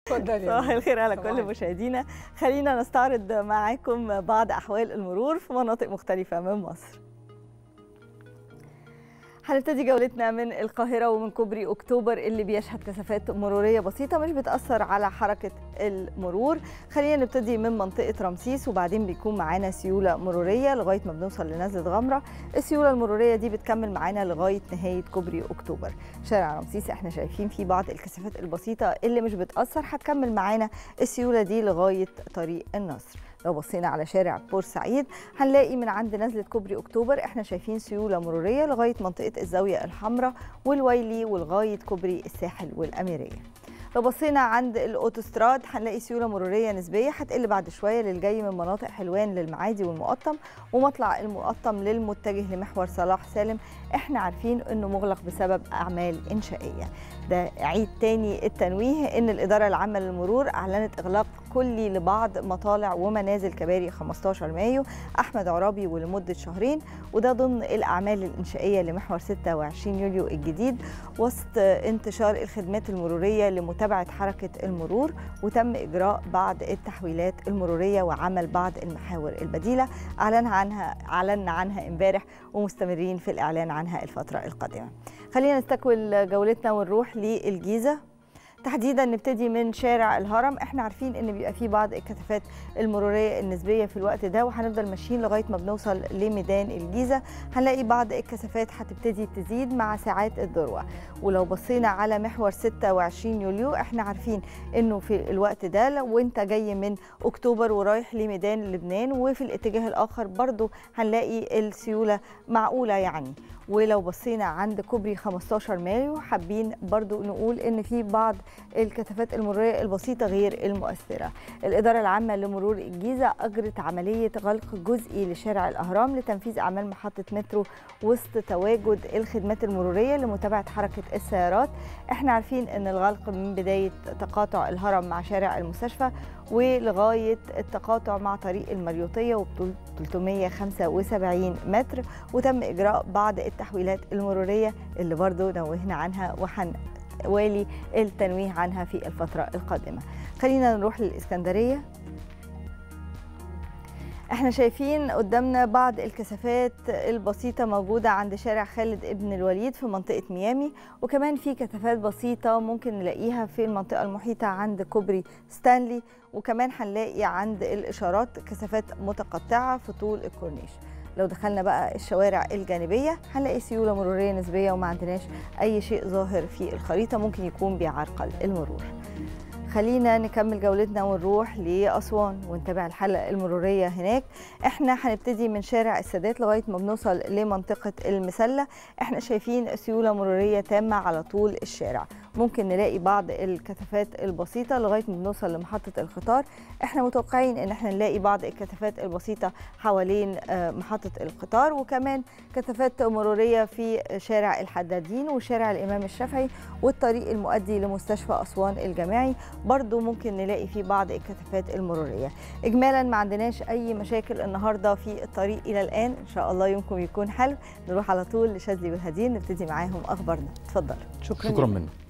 اتفضلي صباح الخير على صباح كل الخير. مشاهدينا خلينا نستعرض معاكم بعض أحوال المرور في مناطق مختلفة من مصر هنبتدي جولتنا من القاهرة ومن كوبري أكتوبر اللي بيشهد كثافات مرورية بسيطة مش بتأثر على حركة المرور خلينا نبتدي من منطقة رمسيس وبعدين بيكون معانا سيولة مرورية لغاية ما بنوصل لنزلة غمرة السيولة المرورية دي بتكمل معانا لغاية نهاية كوبري أكتوبر شارع رمسيس احنا شايفين فيه بعض الكثافات البسيطة اللي مش بتأثر هتكمل معانا السيولة دي لغاية طريق النصر لو بصينا على شارع بورسعيد هنلاقي من عند نزلة كوبري أكتوبر احنا شايفين سيولة مرورية لغاية منطقة الزاوية الحمراء والويلي ولغاية كوبري الساحل والأميرية لو بصينا عند الاوتوستراد هنلاقي سيوله مروريه نسبيه هتقل بعد شويه للجاي من مناطق حلوان للمعادي والمقطم ومطلع المقطم للمتجه لمحور صلاح سالم احنا عارفين انه مغلق بسبب اعمال انشائيه ده عيد تاني التنويه ان الاداره العامه للمرور اعلنت اغلاق كلي لبعض مطالع ومنازل كباري 15 مايو احمد عرابي ولمده شهرين وده ضمن الاعمال الانشائيه لمحور 26 يوليو الجديد وسط انتشار الخدمات المروريه لمتابعه حركه المرور وتم اجراء بعض التحويلات المروريه وعمل بعض المحاور البديله اعلن عنها اعلنا عنها امبارح ومستمرين في الاعلان عنها الفتره القادمه خلينا نستكمل جولتنا ونروح للجيزه تحديدا نبتدي من شارع الهرم احنا عارفين ان بيبقى فيه بعض الكثافات المروريه النسبيه في الوقت ده وهنفضل ماشيين لغايه ما بنوصل لميدان الجيزه هنلاقي بعض الكثافات هتبتدي تزيد مع ساعات الذروه ولو بصينا على محور 26 يوليو احنا عارفين انه في الوقت ده لو انت جاي من اكتوبر ورايح لميدان لبنان وفي الاتجاه الاخر برضو هنلاقي السيوله معقوله يعني ولو بصينا عند كوبري 15 مايو حابين برضو نقول ان في بعض الكثافات المروريه البسيطه غير المؤثره الاداره العامه لمرور الجيزه اجرت عمليه غلق جزئي لشارع الاهرام لتنفيذ اعمال محطه مترو وسط تواجد الخدمات المروريه لمتابعه حركه السيارات احنا عارفين ان الغلق من بدايه تقاطع الهرم مع شارع المستشفى ولغايه التقاطع مع طريق المريوطيه وبطول 375 متر وتم اجراء بعض التحويلات المروريه اللي برضو نوهنا عنها وحن والي التنويه عنها في الفترة القادمة خلينا نروح للإسكندرية احنا شايفين قدامنا بعض الكثافات البسيطة موجودة عند شارع خالد ابن الوليد في منطقة ميامي وكمان في كثافات بسيطة ممكن نلاقيها في المنطقة المحيطة عند كوبري ستانلي وكمان هنلاقي عند الإشارات كثافات متقطعة في طول الكورنيش لو دخلنا بقى الشوارع الجانبية هنلاقي سيولة مرورية نسبية وما عندناش أي شيء ظاهر في الخريطة ممكن يكون بيعرقل المرور خلينا نكمل جولتنا ونروح لأسوان ونتابع الحلقة المرورية هناك احنا هنبتدي من شارع السادات لغاية ما بنوصل لمنطقة المسلة احنا شايفين سيولة مرورية تامة على طول الشارع ممكن نلاقي بعض الكثافات البسيطة لغاية ما بنوصل لمحطة القطار احنا متوقعين ان احنا نلاقي بعض الكثافات البسيطة حوالين محطة القطار وكمان كثافات مرورية في شارع الحدادين وشارع الإمام الشافعي والطريق المؤدي لمستشفى أسوان الجامعي برضو ممكن نلاقي فيه بعض الكثافات المرورية إجمالا ما عندناش أي مشاكل النهاردة في الطريق إلى الآن إن شاء الله يومكم يكون حلو نروح على طول لشاذلي والهدين نبتدي معاهم أخبارنا اتفضل شكرا شكرا منك